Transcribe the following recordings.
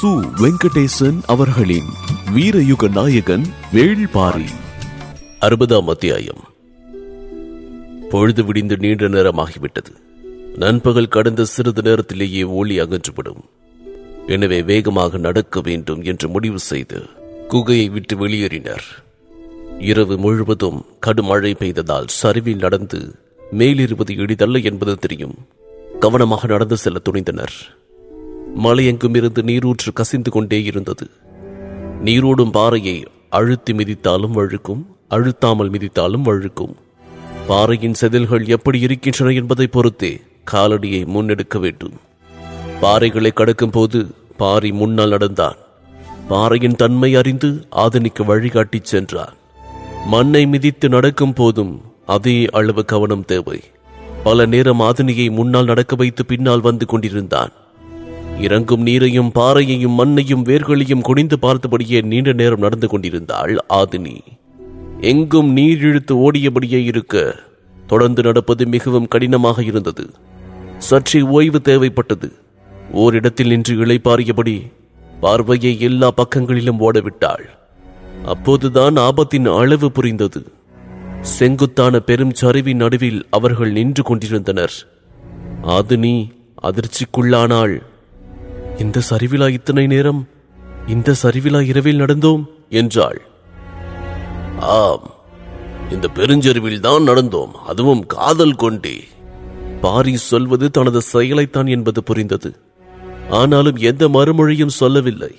சு வெங்கடேசன் அவர்களின் வீரயுக நாயகன் வேள்பாரி அறுபதாம் அத்தியாயம் பொழுது விடிந்து நீண்ட நேரமாகிவிட்டது நண்பகல் கடந்த சிறிது நேரத்திலேயே ஒளி அகன்றுவிடும் எனவே வேகமாக நடக்க வேண்டும் என்று முடிவு செய்து குகையை விட்டு வெளியேறினர் இரவு முழுவதும் கடும் மழை பெய்ததால் சரிவில் நடந்து மேலிருவது எளிதல்ல என்பது தெரியும் கவனமாக நடந்து செல்ல துணிந்தனர் மலையெங்கும் இருந்து நீரூற்று கசிந்து கொண்டே இருந்தது நீரோடும் பாறையை அழுத்தி மிதித்தாலும் வழுக்கும் அழுத்தாமல் மிதித்தாலும் வழுக்கும் பாறையின் செதில்கள் எப்படி இருக்கின்றன என்பதை பொறுத்தே காலடியை முன்னெடுக்க வேண்டும் பாறைகளை கடக்கும் போது பாரி முன்னால் நடந்தான் பாறையின் தன்மை அறிந்து ஆதனிக்கு வழிகாட்டிச் சென்றான் மண்ணை மிதித்து நடக்கும் போதும் அதே அளவு கவனம் தேவை பல நேரம் ஆதினியை முன்னால் நடக்க வைத்து பின்னால் வந்து கொண்டிருந்தான் இறங்கும் நீரையும் பாறையையும் மண்ணையும் வேர்களையும் குனிந்து பார்த்தபடியே நீண்ட நேரம் நடந்து கொண்டிருந்தாள் ஆதினி எங்கும் நீர் இழுத்து ஓடியபடியே இருக்க தொடர்ந்து நடப்பது மிகவும் கடினமாக இருந்தது சற்றே ஓய்வு தேவைப்பட்டது ஓரிடத்தில் நின்று இளைப்பாறியபடி பார்வையை எல்லா பக்கங்களிலும் ஓடவிட்டாள் அப்போதுதான் ஆபத்தின் அளவு புரிந்தது செங்குத்தான பெரும் சரிவின் நடுவில் அவர்கள் நின்று கொண்டிருந்தனர் ஆதினி அதிர்ச்சிக்குள்ளானாள் இந்த சரிவிலா இத்தனை நேரம் இந்த சரிவிலா இரவில் நடந்தோம் என்றாள் ஆம் இந்த பெருஞ்செருவில் தான் நடந்தோம் அதுவும் காதல் கொண்டே பாரி சொல்வது தனது செயலைத்தான் என்பது புரிந்தது ஆனாலும் எந்த மறுமொழியும் சொல்லவில்லை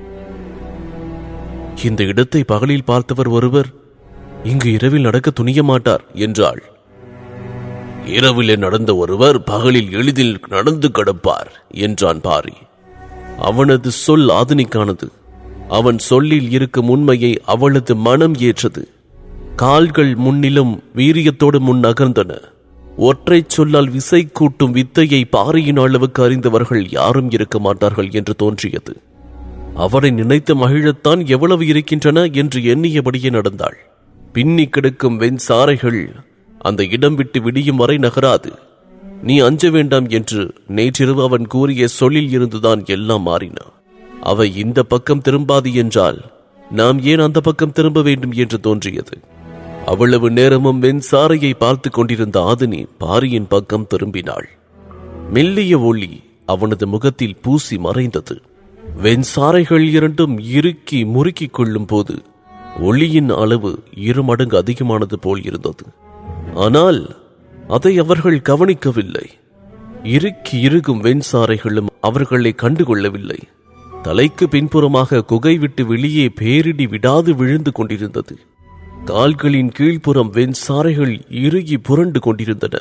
இந்த இடத்தை பகலில் பார்த்தவர் ஒருவர் இங்கு இரவில் நடக்க துணிய மாட்டார் என்றாள் இரவிலே நடந்த ஒருவர் பகலில் எளிதில் நடந்து கடப்பார் என்றான் பாரி அவனது சொல் ஆதனிக்கானது அவன் சொல்லில் இருக்கும் உண்மையை அவளது மனம் ஏற்றது கால்கள் முன்னிலும் வீரியத்தோடு முன் நகர்ந்தன ஒற்றை சொல்லால் விசை கூட்டும் வித்தையை பாறையின் அளவுக்கு அறிந்தவர்கள் யாரும் இருக்க மாட்டார்கள் என்று தோன்றியது அவரை நினைத்து மகிழத்தான் எவ்வளவு இருக்கின்றன என்று எண்ணியபடியே நடந்தாள் பின்னி கிடக்கும் வெண் சாரைகள் அந்த இடம் விட்டு விடியும் வரை நகராது நீ அஞ்ச வேண்டாம் என்று நேற்றிரவு அவன் கூறிய சொல்லில் இருந்துதான் எல்லாம் மாறின அவை இந்த பக்கம் திரும்பாது என்றால் நாம் ஏன் அந்த பக்கம் திரும்ப வேண்டும் என்று தோன்றியது அவ்வளவு நேரமும் வெண் சாரையை பார்த்து கொண்டிருந்த ஆதினி பாரியின் பக்கம் திரும்பினாள் மெல்லிய ஒளி அவனது முகத்தில் பூசி மறைந்தது வெண்சாரைகள் இரண்டும் இறுக்கி முறுக்கிக் கொள்ளும் போது ஒளியின் அளவு இரு மடங்கு அதிகமானது போல் இருந்தது ஆனால் அதை அவர்கள் கவனிக்கவில்லை இறுக்கி இறுகும் வெண்சாரைகளும் அவர்களை கண்டுகொள்ளவில்லை தலைக்கு பின்புறமாக குகை விட்டு வெளியே பேரிடி விடாது விழுந்து கொண்டிருந்தது கால்களின் கீழ்ப்புறம் வெண்சாரைகள் இறுகி புரண்டு கொண்டிருந்தன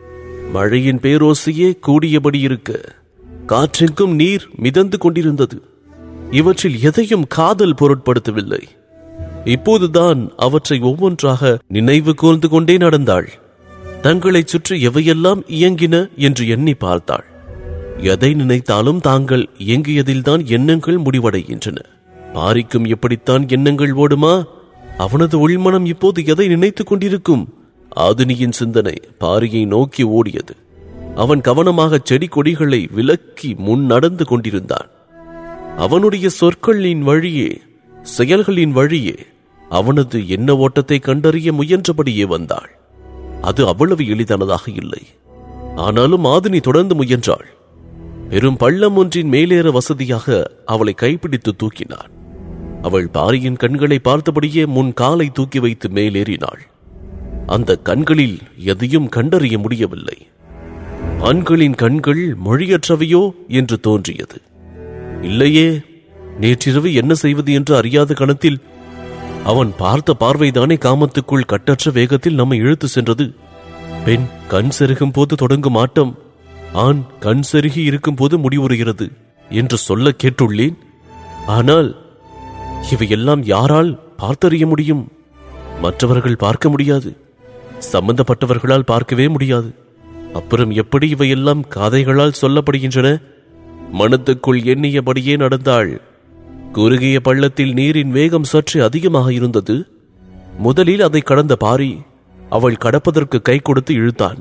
மழையின் பேரோசையே கூடியபடி இருக்க காற்றெங்கும் நீர் மிதந்து கொண்டிருந்தது இவற்றில் எதையும் காதல் பொருட்படுத்தவில்லை இப்போதுதான் அவற்றை ஒவ்வொன்றாக நினைவு கூர்ந்து கொண்டே நடந்தாள் தங்களைச் சுற்றி எவையெல்லாம் இயங்கின என்று எண்ணி பார்த்தாள் எதை நினைத்தாலும் தாங்கள் இயங்கியதில்தான் எண்ணங்கள் முடிவடைகின்றன பாரிக்கும் எப்படித்தான் எண்ணங்கள் ஓடுமா அவனது உள்மனம் இப்போது எதை நினைத்துக் கொண்டிருக்கும் ஆதினியின் சிந்தனை பாரியை நோக்கி ஓடியது அவன் கவனமாக செடி கொடிகளை விலக்கி முன் நடந்து கொண்டிருந்தான் அவனுடைய சொற்களின் வழியே செயல்களின் வழியே அவனது எண்ண ஓட்டத்தை கண்டறிய முயன்றபடியே வந்தாள் அது அவ்வளவு எளிதானதாக இல்லை ஆனாலும் ஆதினி தொடர்ந்து முயன்றாள் பெரும் பள்ளம் ஒன்றின் மேலேற வசதியாக அவளை கைப்பிடித்து தூக்கினான் அவள் பாரியின் கண்களை பார்த்தபடியே முன் காலை தூக்கி வைத்து மேலேறினாள் அந்த கண்களில் எதையும் கண்டறிய முடியவில்லை ஆண்களின் கண்கள் மொழியற்றவையோ என்று தோன்றியது இல்லையே நேற்றிரவு என்ன செய்வது என்று அறியாத கணத்தில் அவன் பார்த்த பார்வைதானே காமத்துக்குள் கட்டற்ற வேகத்தில் நம்மை இழுத்து சென்றது பெண் கண் செருகும் போது தொடங்கும் ஆட்டம் ஆண் கண் செருகி இருக்கும் போது முடிவுறுகிறது என்று சொல்ல கேட்டுள்ளேன் ஆனால் இவையெல்லாம் யாரால் பார்த்தறிய முடியும் மற்றவர்கள் பார்க்க முடியாது சம்பந்தப்பட்டவர்களால் பார்க்கவே முடியாது அப்புறம் எப்படி இவையெல்லாம் காதைகளால் சொல்லப்படுகின்றன மனத்துக்குள் எண்ணியபடியே நடந்தாள் குறுகிய பள்ளத்தில் நீரின் வேகம் சற்று அதிகமாக இருந்தது முதலில் அதை கடந்த பாரி அவள் கடப்பதற்கு கை கொடுத்து இழுத்தான்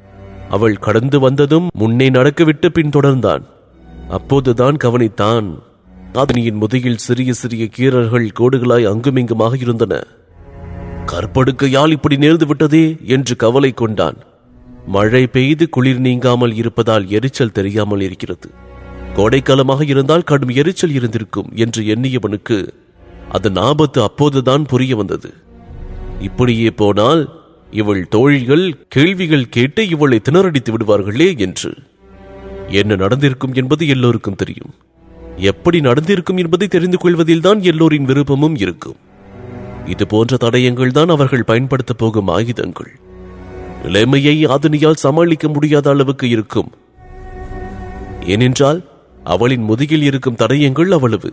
அவள் கடந்து வந்ததும் முன்னே நடக்கவிட்டு பின் தொடர்ந்தான் அப்போதுதான் கவனித்தான் ஆதினியின் முதுகில் சிறிய சிறிய கீறல்கள் கோடுகளாய் அங்குமிங்குமாக இருந்தன கற்படுக்கையால் இப்படி நேர்ந்து விட்டதே என்று கவலை கொண்டான் மழை பெய்து குளிர் நீங்காமல் இருப்பதால் எரிச்சல் தெரியாமல் இருக்கிறது கோடைக்காலமாக இருந்தால் கடும் எரிச்சல் இருந்திருக்கும் என்று எண்ணியவனுக்கு அதன் ஆபத்து அப்போதுதான் புரிய வந்தது இப்படியே போனால் இவள் தோழிகள் கேள்விகள் கேட்டு இவளை திணறடித்து விடுவார்களே என்று என்ன நடந்திருக்கும் என்பது எல்லோருக்கும் தெரியும் எப்படி நடந்திருக்கும் என்பதை தெரிந்து கொள்வதில்தான் எல்லோரின் விருப்பமும் இருக்கும் இது போன்ற தடயங்கள் தான் அவர்கள் பயன்படுத்தப் போகும் ஆயுதங்கள் நிலைமையை ஆதினியால் சமாளிக்க முடியாத அளவுக்கு இருக்கும் ஏனென்றால் அவளின் முதுகில் இருக்கும் தடயங்கள் அவ்வளவு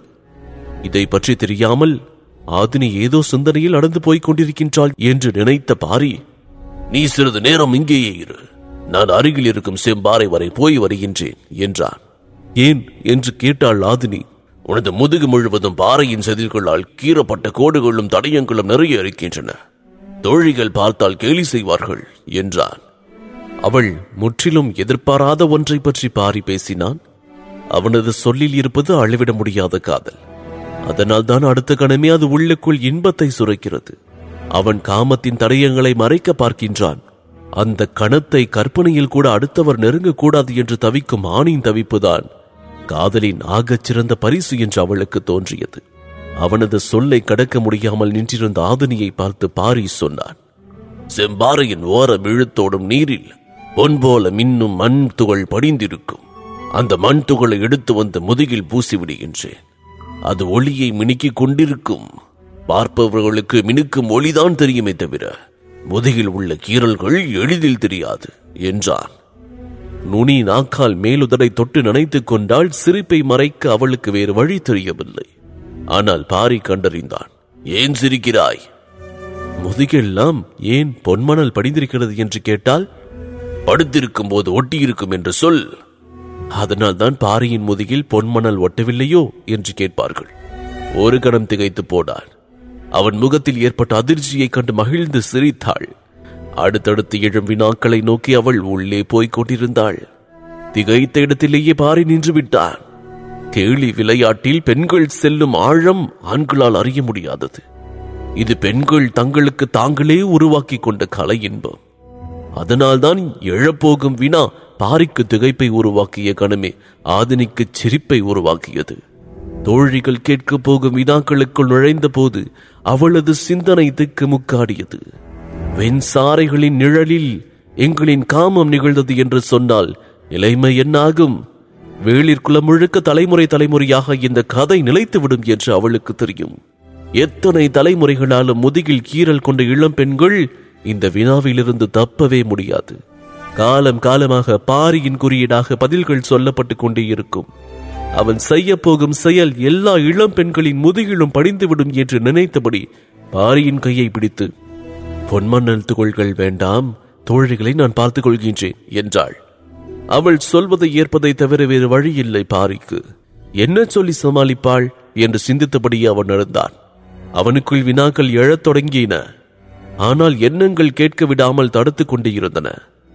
இதை பற்றி தெரியாமல் ஆதினி ஏதோ சிந்தனையில் நடந்து போய்க் கொண்டிருக்கின்றாள் என்று நினைத்த பாரி நீ சிறிது நேரம் இங்கேயே இரு நான் அருகில் இருக்கும் செம்பாறை வரை போய் வருகின்றேன் என்றான் ஏன் என்று கேட்டாள் ஆதினி உனது முதுகு முழுவதும் பாறையின் செதில்களால் கீறப்பட்ட கோடுகளும் தடயங்களும் நிறைய இருக்கின்றன தோழிகள் பார்த்தால் கேலி செய்வார்கள் என்றான் அவள் முற்றிலும் எதிர்பாராத ஒன்றை பற்றி பாரி பேசினான் அவனது சொல்லில் இருப்பது அளவிட முடியாத காதல் அதனால் தான் அடுத்த கணமே அது உள்ளுக்குள் இன்பத்தை சுரைக்கிறது அவன் காமத்தின் தடயங்களை மறைக்க பார்க்கின்றான் அந்த கணத்தை கற்பனையில் கூட அடுத்தவர் நெருங்கக்கூடாது என்று தவிக்கும் ஆணின் தவிப்புதான் காதலின் ஆகச் சிறந்த பரிசு என்று அவளுக்கு தோன்றியது அவனது சொல்லை கடக்க முடியாமல் நின்றிருந்த ஆதினியை பார்த்து பாரி சொன்னான் செம்பாறையின் ஓரம் இழுத்தோடும் நீரில் பொன் போல மின்னும் மண் துகள் படிந்திருக்கும் அந்த மண் துகளை எடுத்து வந்து முதுகில் பூசி விடுகின்றேன் அது ஒளியை மினுக்கிக் கொண்டிருக்கும் பார்ப்பவர்களுக்கு மினுக்கும் ஒளிதான் தெரியுமே தவிர முதுகில் உள்ள கீறல்கள் எளிதில் தெரியாது என்றான் நுனி நாக்கால் மேலுதடை தொட்டு நினைத்துக் கொண்டால் சிரிப்பை மறைக்க அவளுக்கு வேறு வழி தெரியவில்லை ஆனால் பாரி கண்டறிந்தான் ஏன் சிரிக்கிறாய் முதுகெல்லாம் ஏன் பொன்மணல் படிந்திருக்கிறது என்று கேட்டால் படுத்திருக்கும் போது ஒட்டியிருக்கும் என்று சொல் அதனால் தான் பாரியின் முதுகில் பொன்மணல் ஒட்டவில்லையோ என்று கேட்பார்கள் ஒரு கணம் திகைத்து போனான் அவன் முகத்தில் ஏற்பட்ட அதிர்ச்சியைக் கண்டு மகிழ்ந்து சிரித்தாள் அடுத்தடுத்து எழும் வினாக்களை நோக்கி அவள் உள்ளே போய்க் கொண்டிருந்தாள் திகைத்த இடத்திலேயே பாரி நின்று விட்டான் கேலி விளையாட்டில் பெண்கள் செல்லும் ஆழம் ஆண்களால் அறிய முடியாதது இது பெண்கள் தங்களுக்கு தாங்களே உருவாக்கி கொண்ட கலை இன்பம் அதனால்தான் எழப்போகும் வினா பாரிக்கு திகைப்பை உருவாக்கிய கணமே ஆதினிக்கு சிரிப்பை உருவாக்கியது தோழிகள் கேட்கப் போகும் வினாக்களுக்குள் நுழைந்த போது அவளது சிந்தனை திக்கு முக்காடியது வெண்சாரைகளின் நிழலில் எங்களின் காமம் நிகழ்ந்தது என்று சொன்னால் நிலைமை என்னாகும் வேளிர் குலம் முழுக்க தலைமுறை தலைமுறையாக இந்த கதை நிலைத்துவிடும் என்று அவளுக்கு தெரியும் எத்தனை தலைமுறைகளாலும் முதுகில் கீறல் கொண்ட இளம் பெண்கள் இந்த வினாவிலிருந்து தப்பவே முடியாது காலம் காலமாக பாரியின் குறியீடாக பதில்கள் சொல்லப்பட்டு கொண்டே இருக்கும் அவன் செய்ய போகும் செயல் எல்லா இளம் பெண்களின் முதுகிலும் படிந்துவிடும் என்று நினைத்தபடி பாரியின் கையை பிடித்து பொன்மண்ணல் துகள்கள் வேண்டாம் தோழிகளை நான் பார்த்துக் கொள்கின்றேன் என்றாள் அவள் சொல்வதை ஏற்பதை தவிர வேறு வழியில்லை பாரிக்கு என்ன சொல்லி சமாளிப்பாள் என்று சிந்தித்தபடியே அவன் நடந்தான் அவனுக்குள் வினாக்கள் எழத் தொடங்கின ஆனால் எண்ணங்கள் கேட்க விடாமல் தடுத்துக் கொண்டே இருந்தன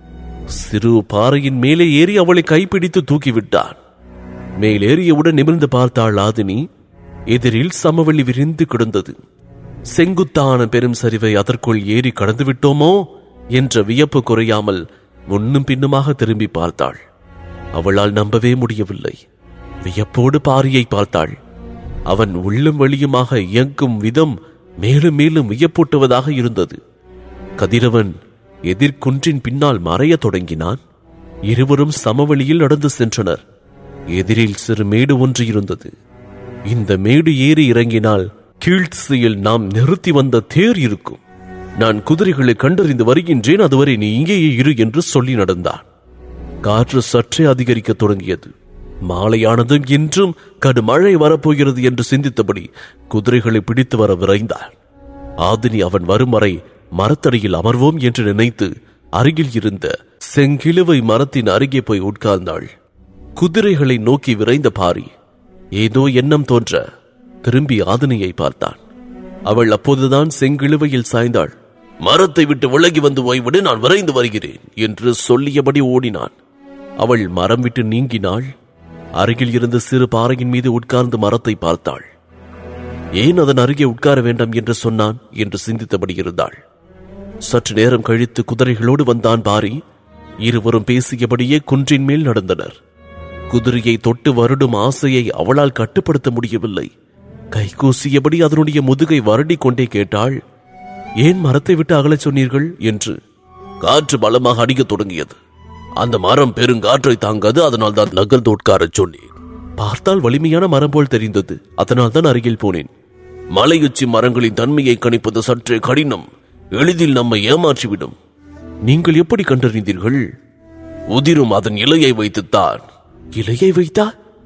சிறு பாறையின் மேலே ஏறி அவளை கைப்பிடித்து தூக்கிவிட்டான் மேலேறியவுடன் நிமிர்ந்து பார்த்தாள் ஆதினி எதிரில் சமவெளி விரிந்து கிடந்தது செங்குத்தான பெரும் சரிவை அதற்குள் ஏறி கடந்து விட்டோமோ என்ற வியப்பு குறையாமல் முன்னும் பின்னுமாக திரும்பி பார்த்தாள் அவளால் நம்பவே முடியவில்லை வியப்போடு பாரியை பார்த்தாள் அவன் உள்ளும் வெளியுமாக இயங்கும் விதம் மேலும் மேலும் வியப்பூட்டுவதாக இருந்தது கதிரவன் எதிர்குன்றின் பின்னால் மறையத் தொடங்கினான் இருவரும் சமவெளியில் நடந்து சென்றனர் எதிரில் சிறு மேடு ஒன்று இருந்தது இந்த மேடு ஏறி இறங்கினால் கீழ்த்திசையில் நாம் நிறுத்தி வந்த தேர் இருக்கும் நான் குதிரைகளை கண்டறிந்து வருகின்றேன் அதுவரை நீ இங்கேயே இரு என்று சொல்லி நடந்தான் காற்று சற்றே அதிகரிக்கத் தொடங்கியது மாலையானதும் இன்றும் கடுமழை வரப்போகிறது என்று சிந்தித்தபடி குதிரைகளை பிடித்து வர விரைந்தான் ஆதினி அவன் வரும் வரை மரத்தடியில் அமர்வோம் என்று நினைத்து அருகில் இருந்த செங்கிழுவை மரத்தின் அருகே போய் உட்கார்ந்தாள் குதிரைகளை நோக்கி விரைந்த பாரி ஏதோ எண்ணம் தோன்ற திரும்பி ஆதினியை பார்த்தான் அவள் அப்போதுதான் செங்கிழுவையில் சாய்ந்தாள் மரத்தை விட்டு விலகி வந்து ஓய்விடு நான் விரைந்து வருகிறேன் என்று சொல்லியபடி ஓடினான் அவள் மரம் விட்டு நீங்கினாள் அருகில் இருந்த சிறு பாறையின் மீது உட்கார்ந்து மரத்தை பார்த்தாள் ஏன் அதன் அருகே உட்கார வேண்டாம் என்று சொன்னான் என்று சிந்தித்தபடி இருந்தாள் சற்று நேரம் கழித்து குதிரைகளோடு வந்தான் பாரி இருவரும் பேசியபடியே குன்றின் மேல் நடந்தனர் குதிரையை தொட்டு வருடும் ஆசையை அவளால் கட்டுப்படுத்த முடியவில்லை கைகூசியபடி அதனுடைய முதுகை வருடிக் கொண்டே கேட்டாள் ஏன் மரத்தை விட்டு அகலச் சொன்னீர்கள் என்று காற்று பலமாக அடிக்கத் தொடங்கியது அந்த மரம் பெருங்காற்றை தாங்காது அதனால் தான் நகர்ந்து உட்காரச் சொன்னேன் பார்த்தால் வலிமையான மரம் போல் தெரிந்தது அதனால் தான் அருகில் போனேன் மலையுச்சி மரங்களின் தன்மையை கணிப்பது சற்றே கடினம் எளிதில் நம்மை ஏமாற்றிவிடும் நீங்கள் எப்படி கண்டறிந்தீர்கள் உதிரும் அதன் இலையை வைத்துத்தான் இலையை வைத்தா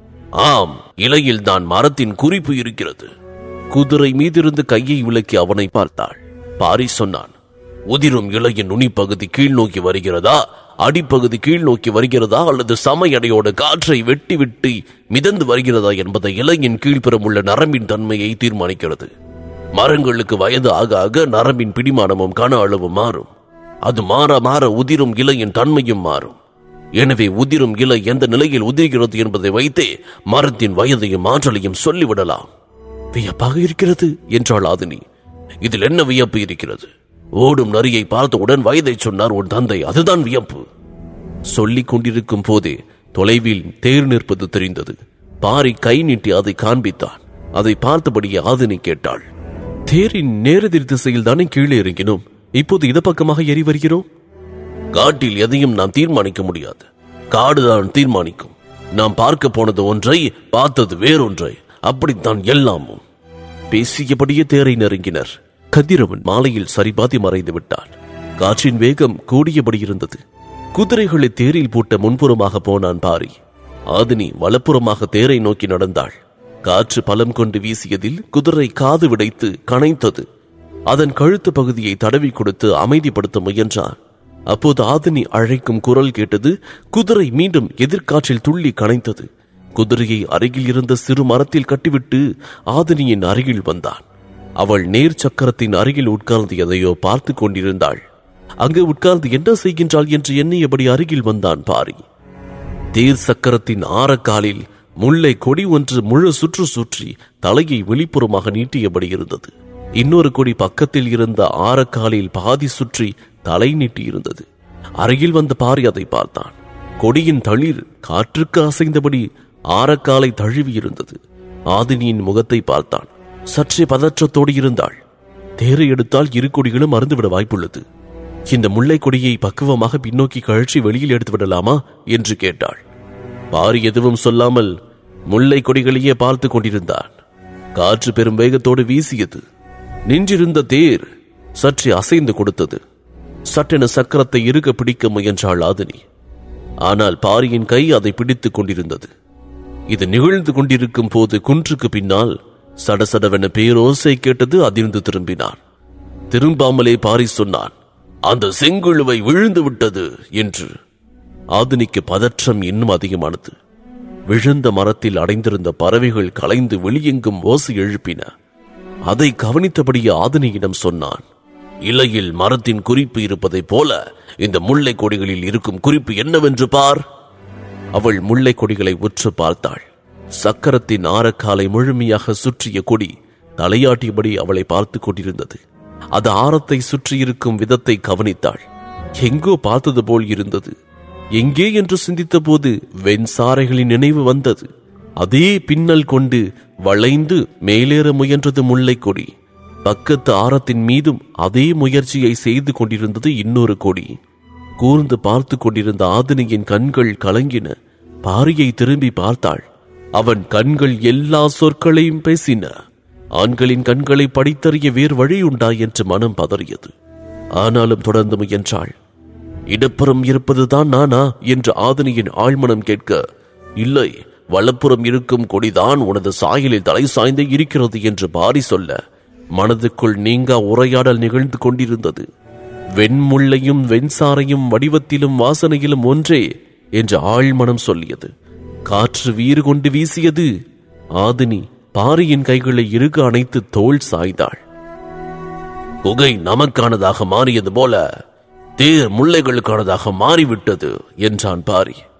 ஆம் இலையில் தான் மரத்தின் குறிப்பு இருக்கிறது குதிரை மீதிருந்து கையை விலக்கி அவனை பார்த்தாள் பாரி சொன்னான் உதிரும் இலையின் நுனிப்பகுதி கீழ் நோக்கி வருகிறதா அடிப்பகுதி கீழ் நோக்கி வருகிறதா அல்லது சமையடையோடு காற்றை வெட்டி விட்டு மிதந்து வருகிறதா என்பதை இலையின் கீழ்ப்புறம் உள்ள நரம்பின் தன்மையை தீர்மானிக்கிறது மரங்களுக்கு வயது ஆக ஆக நரம்பின் பிடிமானமும் கன அளவும் மாறும் அது மாற மாற உதிரும் இலையின் தன்மையும் மாறும் எனவே உதிரும் இலை எந்த நிலையில் உதிர்கிறது என்பதை வைத்தே மரத்தின் வயதையும் ஆற்றலையும் சொல்லிவிடலாம் வியப்பாக இருக்கிறது என்றாள் ஆதினி இதில் என்ன வியப்பு இருக்கிறது ஓடும் நரியை பார்த்தவுடன் வயதை சொன்னார் உன் தந்தை அதுதான் வியப்பு சொல்லிக் கொண்டிருக்கும் போதே தொலைவில் தேர் நிற்பது தெரிந்தது பாரி கை நீட்டி அதை காண்பித்தான் அதை பார்த்தபடியே ஆதினி கேட்டாள் தேரின் நேரெதிர் திசையில் தானே கீழே இறங்கினோம் இப்போது இடப்பக்கமாக ஏறி வருகிறோம் காட்டில் எதையும் நாம் தீர்மானிக்க முடியாது காடுதான் தீர்மானிக்கும் நாம் பார்க்க போனது ஒன்றை பார்த்தது வேறொன்றை அப்படித்தான் எல்லாமும் பேசியபடியே தேரை நெருங்கினர் கதிரவன் மாலையில் சரிபாதி மறைந்து விட்டான் காற்றின் வேகம் கூடியபடி இருந்தது குதிரைகளை தேரில் பூட்ட முன்புறமாக போனான் பாரி ஆதினி வலப்புறமாக தேரை நோக்கி நடந்தாள் காற்று பலம் கொண்டு வீசியதில் குதிரை காது விடைத்து கனைத்தது அதன் கழுத்து பகுதியை தடவி கொடுத்து அமைதிப்படுத்த முயன்றான் அப்போது ஆதினி அழைக்கும் குரல் கேட்டது குதிரை மீண்டும் எதிர்காற்றில் துள்ளி கனைத்தது குதிரையை அருகில் இருந்த சிறு மரத்தில் கட்டிவிட்டு ஆதினியின் அருகில் வந்தான் அவள் நேர் சக்கரத்தின் அருகில் உட்கார்ந்து எதையோ பார்த்து கொண்டிருந்தாள் அங்கு உட்கார்ந்து என்ன செய்கின்றாள் என்று எண்ணியபடி அருகில் வந்தான் பாரி தேர் சக்கரத்தின் ஆரக்காலில் முல்லை கொடி ஒன்று முழு சுற்று சுற்றி தலையை வெளிப்புறமாக நீட்டியபடி இருந்தது இன்னொரு கொடி பக்கத்தில் இருந்த ஆரக்காலில் பாதி சுற்றி தலை நீட்டி இருந்தது அருகில் வந்த பாரி அதை பார்த்தான் கொடியின் தளிர் காற்றுக்கு அசைந்தபடி ஆரக்காலை தழுவி இருந்தது ஆதினியின் முகத்தை பார்த்தான் சற்றே பதற்றத்தோடு இருந்தாள் தேரை எடுத்தால் இரு கொடிகளும் மறந்துவிட வாய்ப்புள்ளது இந்த முல்லை கொடியை பக்குவமாக பின்னோக்கி கழற்றி வெளியில் எடுத்து விடலாமா என்று கேட்டாள் பாரி எதுவும் சொல்லாமல் முல்லை கொடிகளையே பார்த்து கொண்டிருந்தான் காற்று பெரும் வேகத்தோடு வீசியது நின்றிருந்த தேர் சற்றே அசைந்து கொடுத்தது சட்டென சக்கரத்தை இறுக பிடிக்க முயன்றாள் ஆதினி ஆனால் பாரியின் கை அதை பிடித்துக் கொண்டிருந்தது இது நிகழ்ந்து கொண்டிருக்கும் போது குன்றுக்கு பின்னால் சடசடவென பேரோசை கேட்டது அதிர்ந்து திரும்பினான் திரும்பாமலே பாரி சொன்னான் அந்த செங்குழுவை விழுந்து விட்டது என்று ஆதினிக்கு பதற்றம் இன்னும் அதிகமானது விழுந்த மரத்தில் அடைந்திருந்த பறவைகள் கலைந்து வெளியெங்கும் ஓசை எழுப்பின அதை கவனித்தபடியே ஆதினியிடம் சொன்னான் இலையில் மரத்தின் குறிப்பு இருப்பதைப் போல இந்த முல்லை கொடிகளில் இருக்கும் குறிப்பு என்னவென்று பார் அவள் முல்லை கொடிகளை உற்று பார்த்தாள் சக்கரத்தின் ஆரக்காலை முழுமையாக சுற்றிய கொடி தலையாட்டியபடி அவளை பார்த்து கொண்டிருந்தது அது ஆரத்தை சுற்றியிருக்கும் விதத்தை கவனித்தாள் எங்கோ பார்த்தது போல் இருந்தது எங்கே என்று சிந்தித்த போது வெண்சாரைகளின் நினைவு வந்தது அதே பின்னல் கொண்டு வளைந்து மேலேற முயன்றது முல்லை கொடி பக்கத்து ஆரத்தின் மீதும் அதே முயற்சியை செய்து கொண்டிருந்தது இன்னொரு கொடி கூர்ந்து பார்த்து கொண்டிருந்த ஆதினியின் கண்கள் கலங்கின பாரியை திரும்பி பார்த்தாள் அவன் கண்கள் எல்லா சொற்களையும் பேசின ஆண்களின் கண்களை படித்தறிய வேறு வழி உண்டா என்று மனம் பதறியது ஆனாலும் தொடர்ந்து முயன்றாள் இடப்புறம் இருப்பதுதான் நானா என்று ஆதினியின் ஆழ்மனம் கேட்க இல்லை வலப்புறம் இருக்கும் கொடிதான் உனது சாயலில் தலை சாய்ந்தே இருக்கிறது என்று பாரி சொல்ல மனதுக்குள் நீங்கா உரையாடல் நிகழ்ந்து கொண்டிருந்தது வெண்முள்ளையும் வெண்சாரையும் வடிவத்திலும் வாசனையிலும் ஒன்றே என்று ஆழ்மனம் சொல்லியது காற்று வீறு கொண்டு வீசியது ஆதினி பாரியின் கைகளை இறுக அணைத்து தோள் சாய்ந்தாள் குகை நமக்கானதாக மாறியது போல தேர் முல்லைகளுக்கானதாக மாறிவிட்டது என்றான் பாரி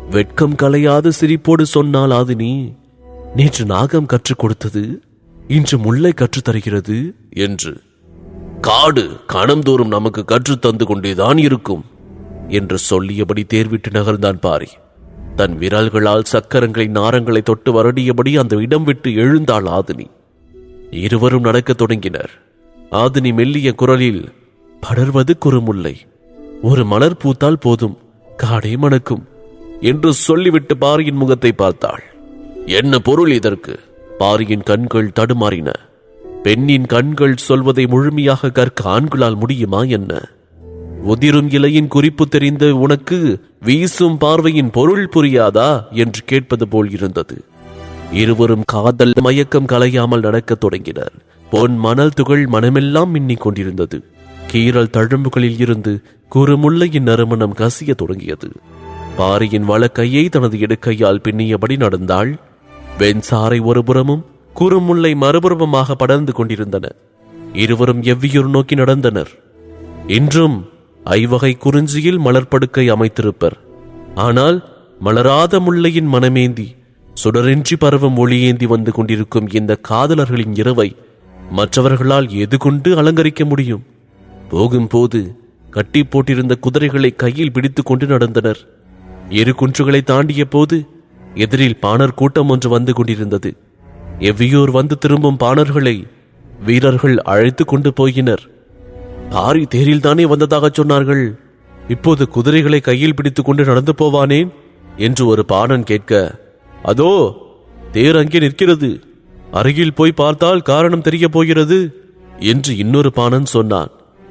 வெட்கம் கலையாத சிரிப்போடு சொன்னால் ஆதினி நேற்று நாகம் கற்றுக் கொடுத்தது இன்று முல்லை கற்றுத் தருகிறது என்று காடு கணந்தோறும் நமக்கு கற்றுத் தந்து கொண்டேதான் இருக்கும் என்று சொல்லியபடி தேர்விட்டு நகர்ந்தான் பாரி தன் விரல்களால் சக்கரங்களை நாரங்களை தொட்டு வருடியபடி அந்த இடம் விட்டு எழுந்தாள் ஆதினி இருவரும் நடக்கத் தொடங்கினர் ஆதினி மெல்லிய குரலில் படர்வது குறுமுல்லை ஒரு மலர் பூத்தால் போதும் காடே மணக்கும் என்று சொல்லிவிட்டு பாரியின் முகத்தை பார்த்தாள் என்ன பொருள் இதற்கு பாரியின் கண்கள் தடுமாறின பெண்ணின் கண்கள் சொல்வதை முழுமையாக கற்க ஆண்களால் முடியுமா என்ன உதிரும் இலையின் குறிப்பு தெரிந்த உனக்கு வீசும் பார்வையின் பொருள் புரியாதா என்று கேட்பது போல் இருந்தது இருவரும் காதல் மயக்கம் கலையாமல் நடக்கத் தொடங்கினர் பொன் மணல் துகள் மனமெல்லாம் மின்னிக் கொண்டிருந்தது கீரல் தழும்புகளில் இருந்து குறுமுல்லையின் நறுமணம் கசிய தொடங்கியது பாரியின் வலக்கையை தனது இடுக்கையால் பின்னியபடி நடந்தாள் வெண்சாரை ஒருபுறமும் குறுமுல்லை மறுபுறமுமாக படர்ந்து கொண்டிருந்தன இருவரும் எவ்வியூர் நோக்கி நடந்தனர் இன்றும் ஐவகை குறிஞ்சியில் மலர்ப்படுக்கை அமைத்திருப்பர் ஆனால் மலராத முல்லையின் மனமேந்தி சுடரின்றி பரவும் ஒளியேந்தி வந்து கொண்டிருக்கும் இந்த காதலர்களின் இரவை மற்றவர்களால் எது கொண்டு அலங்கரிக்க முடியும் போகும்போது கட்டி போட்டிருந்த குதிரைகளை கையில் பிடித்துக் கொண்டு நடந்தனர் இரு குன்றுகளை தாண்டிய போது எதிரில் பாணர் கூட்டம் ஒன்று வந்து கொண்டிருந்தது எவ்வியூர் வந்து திரும்பும் பாணர்களை வீரர்கள் அழைத்து கொண்டு போயினர் பாரி தேரில் தானே வந்ததாக சொன்னார்கள் இப்போது குதிரைகளை கையில் பிடித்துக் கொண்டு நடந்து போவானேன் என்று ஒரு பாணன் கேட்க அதோ தேர் அங்கே நிற்கிறது அருகில் போய் பார்த்தால் காரணம் தெரிய போகிறது என்று இன்னொரு பாணன் சொன்னான்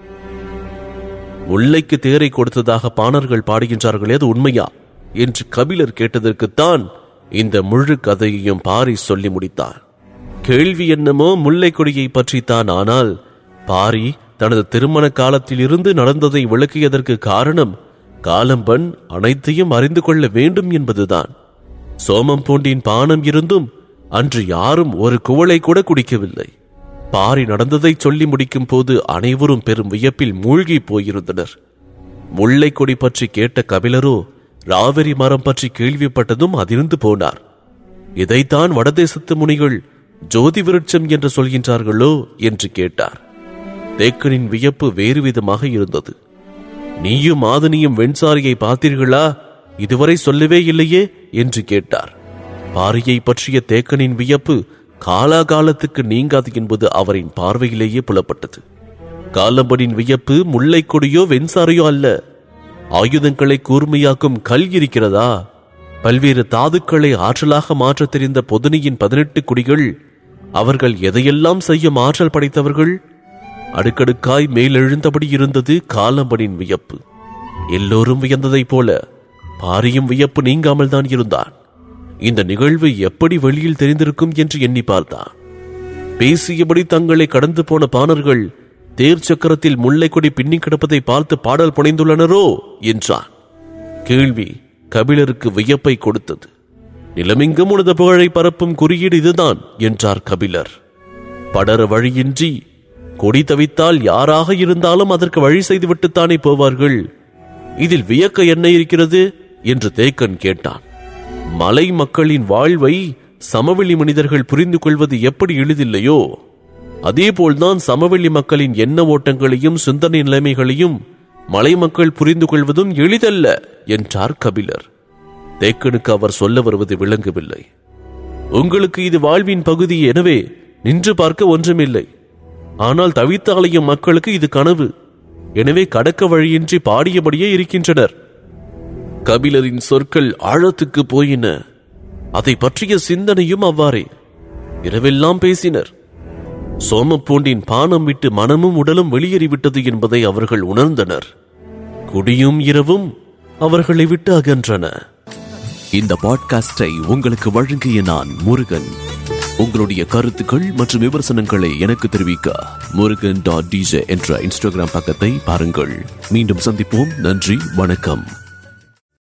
முல்லைக்கு தேரை கொடுத்ததாக பாணர்கள் பாடுகின்றார்களே அது உண்மையா என்று கபிலர் கேட்டதற்குத்தான் இந்த முழு கதையையும் பாரி சொல்லி முடித்தார் கேள்வி என்னமோ முல்லை கொடியை பற்றித்தான் ஆனால் பாரி தனது திருமண காலத்தில் இருந்து நடந்ததை விளக்கியதற்கு காரணம் காலம்பன் அனைத்தையும் அறிந்து கொள்ள வேண்டும் என்பதுதான் சோமம் பூண்டின் பானம் இருந்தும் அன்று யாரும் ஒரு குவளை கூட குடிக்கவில்லை பாரி நடந்ததை சொல்லி முடிக்கும் போது அனைவரும் பெரும் வியப்பில் மூழ்கி போயிருந்தனர் முல்லை கொடி பற்றி கேட்ட கபிலரோ ராவரி மரம் பற்றி கேள்விப்பட்டதும் அதிர்ந்து போனார் இதைத்தான் வடதேசத்து முனிகள் ஜோதி விருட்சம் என்று சொல்கின்றார்களோ என்று கேட்டார் தேக்கனின் வியப்பு வேறு விதமாக இருந்தது நீயும் ஆதனியும் வெண்சாரியை பார்த்தீர்களா இதுவரை சொல்லவே இல்லையே என்று கேட்டார் பாரியை பற்றிய தேக்கனின் வியப்பு காலாகாலத்துக்கு நீங்காது என்பது அவரின் பார்வையிலேயே புலப்பட்டது காலம்பனின் வியப்பு முல்லை கொடியோ வெண்சாரையோ அல்ல ஆயுதங்களை கூர்மையாக்கும் கல் இருக்கிறதா பல்வேறு தாதுக்களை ஆற்றலாக மாற்றத் தெரிந்த பொதுனியின் பதினெட்டு குடிகள் அவர்கள் எதையெல்லாம் செய்யும் ஆற்றல் படைத்தவர்கள் அடுக்கடுக்காய் மேலெழுந்தபடி இருந்தது காலம்பனின் வியப்பு எல்லோரும் வியந்ததைப் போல பாரியும் வியப்பு நீங்காமல் தான் இருந்தான் இந்த நிகழ்வு எப்படி வெளியில் தெரிந்திருக்கும் என்று எண்ணி பார்த்தான் பேசியபடி தங்களை கடந்து போன பாணர்கள் தேர் சக்கரத்தில் முல்லை கொடி பின்னி கிடப்பதை பார்த்து பாடல் புனைந்துள்ளனரோ என்றான் கேள்வி கபிலருக்கு வியப்பை கொடுத்தது நிலமெங்கும் உனது புகழை பரப்பும் குறியீடு இதுதான் என்றார் கபிலர் படர வழியின்றி கொடி தவித்தால் யாராக இருந்தாலும் அதற்கு வழி செய்துவிட்டுத்தானே போவார்கள் இதில் வியக்க என்ன இருக்கிறது என்று தேக்கன் கேட்டான் மலை மக்களின் வாழ்வை சமவெளி மனிதர்கள் புரிந்து கொள்வது எப்படி எளிதில்லையோ அதேபோல்தான் சமவெளி மக்களின் எண்ண ஓட்டங்களையும் சிந்தனை நிலைமைகளையும் மலை மக்கள் புரிந்து கொள்வதும் எளிதல்ல என்றார் கபிலர் தேக்கனுக்கு அவர் சொல்ல வருவது விளங்கவில்லை உங்களுக்கு இது வாழ்வின் பகுதி எனவே நின்று பார்க்க ஒன்றுமில்லை ஆனால் தவித்த அலையும் மக்களுக்கு இது கனவு எனவே கடக்க வழியின்றி பாடியபடியே இருக்கின்றனர் கபிலரின் சொற்கள் ஆழத்துக்கு போயின அதை பற்றிய சிந்தனையும் அவ்வாறே இரவெல்லாம் பேசினர் சோமப்பூண்டின் பானம் விட்டு மனமும் உடலும் வெளியேறிவிட்டது என்பதை அவர்கள் உணர்ந்தனர் குடியும் இரவும் அவர்களை விட்டு அகன்றன இந்த பாட்காஸ்டை உங்களுக்கு வழங்கிய நான் முருகன் உங்களுடைய கருத்துக்கள் மற்றும் விமர்சனங்களை எனக்கு தெரிவிக்க முருகன் டாட் டிஜே என்ற இன்ஸ்டாகிராம் பக்கத்தை பாருங்கள் மீண்டும் சந்திப்போம் நன்றி வணக்கம்